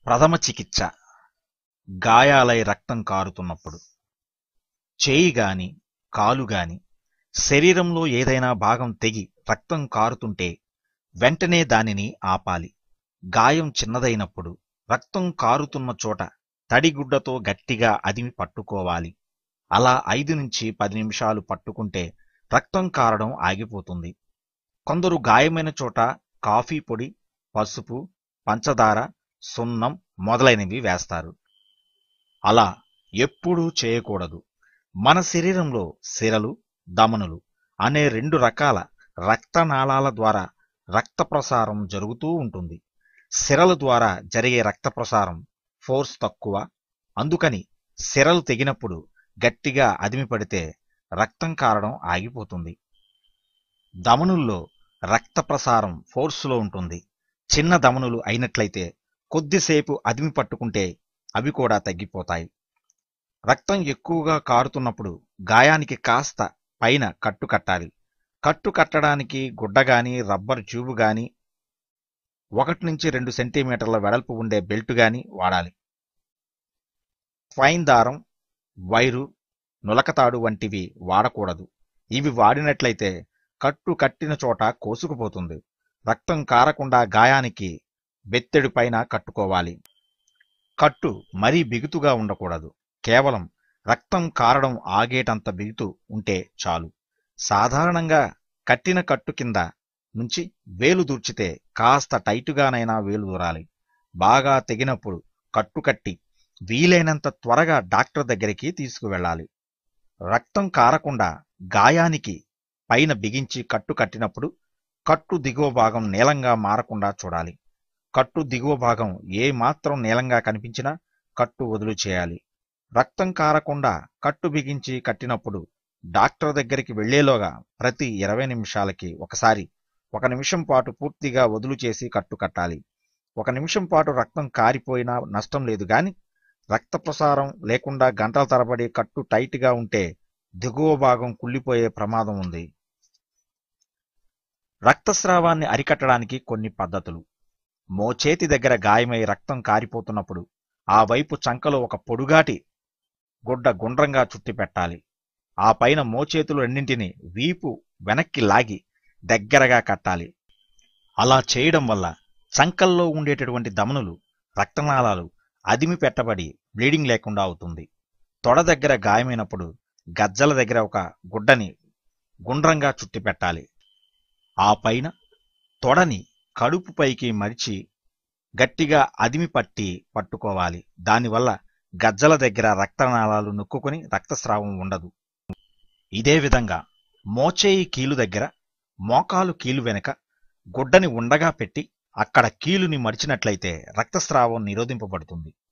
ప్రథమ చికిత్స గాయాలై రక్తం కారుతున్నప్పుడు చేయి గాని కాలు గాని శరీరంలో ఏదైనా భాగం తెగి రక్తం కారుతుంటే వెంటనే దానిని ఆపాలి గాయం చిన్నదైనప్పుడు రక్తం కారుతున్న చోట తడిగుడ్డతో గట్టిగా అదిమి పట్టుకోవాలి అలా ఐదు నుంచి పది నిమిషాలు పట్టుకుంటే రక్తం కారడం ఆగిపోతుంది కొందరు గాయమైన చోట కాఫీ పొడి పసుపు పంచదార సున్నం మొదలైనవి వేస్తారు అలా ఎప్పుడూ చేయకూడదు మన శరీరంలో సిరలు దమనులు అనే రెండు రకాల రక్తనాళాల ద్వారా రక్త ప్రసారం జరుగుతూ ఉంటుంది సిరల ద్వారా జరిగే రక్త ప్రసారం ఫోర్స్ తక్కువ అందుకని సిరలు తెగినప్పుడు గట్టిగా అదిమి పడితే రక్తం కారడం ఆగిపోతుంది దమనుల్లో రక్త ప్రసారం ఫోర్సులో ఉంటుంది చిన్న దమనులు అయినట్లయితే కొద్దిసేపు అదిమి పట్టుకుంటే అవి కూడా తగ్గిపోతాయి రక్తం ఎక్కువగా కారుతున్నప్పుడు గాయానికి కాస్త పైన కట్టు కట్టాలి కట్టు కట్టడానికి గుడ్డ గాని రబ్బర్ ట్యూబ్ గాని ఒకటి నుంచి రెండు సెంటీమీటర్ల వెడల్పు ఉండే బెల్ట్ గాని వాడాలి ఫైన్ దారం వైరు నులకతాడు వంటివి వాడకూడదు ఇవి వాడినట్లయితే కట్టు కట్టిన చోట కోసుకుపోతుంది రక్తం కారకుండా గాయానికి బెత్తెడు పైన కట్టుకోవాలి కట్టు మరీ బిగుతుగా ఉండకూడదు కేవలం రక్తం కారడం ఆగేటంత బిగుతు ఉంటే చాలు సాధారణంగా కట్టిన కట్టు కింద నుంచి వేలు దూర్చితే కాస్త టైటుగానైనా వేలు దూరాలి బాగా తెగినప్పుడు కట్టు కట్టి వీలైనంత త్వరగా డాక్టర్ దగ్గరికి తీసుకువెళ్ళాలి రక్తం కారకుండా గాయానికి పైన బిగించి కట్టు కట్టినప్పుడు కట్టు దిగువ భాగం నీలంగా మారకుండా చూడాలి కట్టు దిగువ భాగం ఏ మాత్రం నీలంగా కనిపించినా కట్టు వదులు చేయాలి రక్తం కారకుండా కట్టు బిగించి కట్టినప్పుడు డాక్టర్ దగ్గరికి వెళ్లేలోగా ప్రతి ఇరవై నిమిషాలకి ఒకసారి ఒక నిమిషం పాటు పూర్తిగా వదులు చేసి కట్టు కట్టాలి ఒక నిమిషం పాటు రక్తం కారిపోయినా నష్టం లేదు గాని రక్త ప్రసారం లేకుండా గంటల తరబడి కట్టు టైట్గా ఉంటే దిగువ భాగం కుళ్ళిపోయే ప్రమాదం ఉంది రక్తస్రావాన్ని అరికట్టడానికి కొన్ని పద్ధతులు మోచేతి దగ్గర గాయమై రక్తం కారిపోతున్నప్పుడు ఆ వైపు చంకలో ఒక పొడుగాటి గుడ్డ గుండ్రంగా చుట్టి పెట్టాలి ఆ పైన మోచేతులు రెండింటిని వీపు వెనక్కి లాగి దగ్గరగా కట్టాలి అలా చేయడం వల్ల చంకల్లో ఉండేటటువంటి దమనులు రక్తనాళాలు అదిమి పెట్టబడి బ్లీడింగ్ లేకుండా అవుతుంది తొడ దగ్గర గాయమైనప్పుడు గజ్జల దగ్గర ఒక గుడ్డని గుండ్రంగా చుట్టి పెట్టాలి ఆ పైన తొడని కడుపు పైకి మరిచి గట్టిగా అదిమి పట్టి పట్టుకోవాలి దానివల్ల గజ్జల దగ్గర రక్తనాళాలు నొక్కుకొని రక్తస్రావం ఉండదు ఇదే విధంగా మోచేయి కీలు దగ్గర మోకాలు కీలు వెనుక గుడ్డని ఉండగా పెట్టి అక్కడ కీలుని మడిచినట్లయితే రక్తస్రావం నిరోధింపబడుతుంది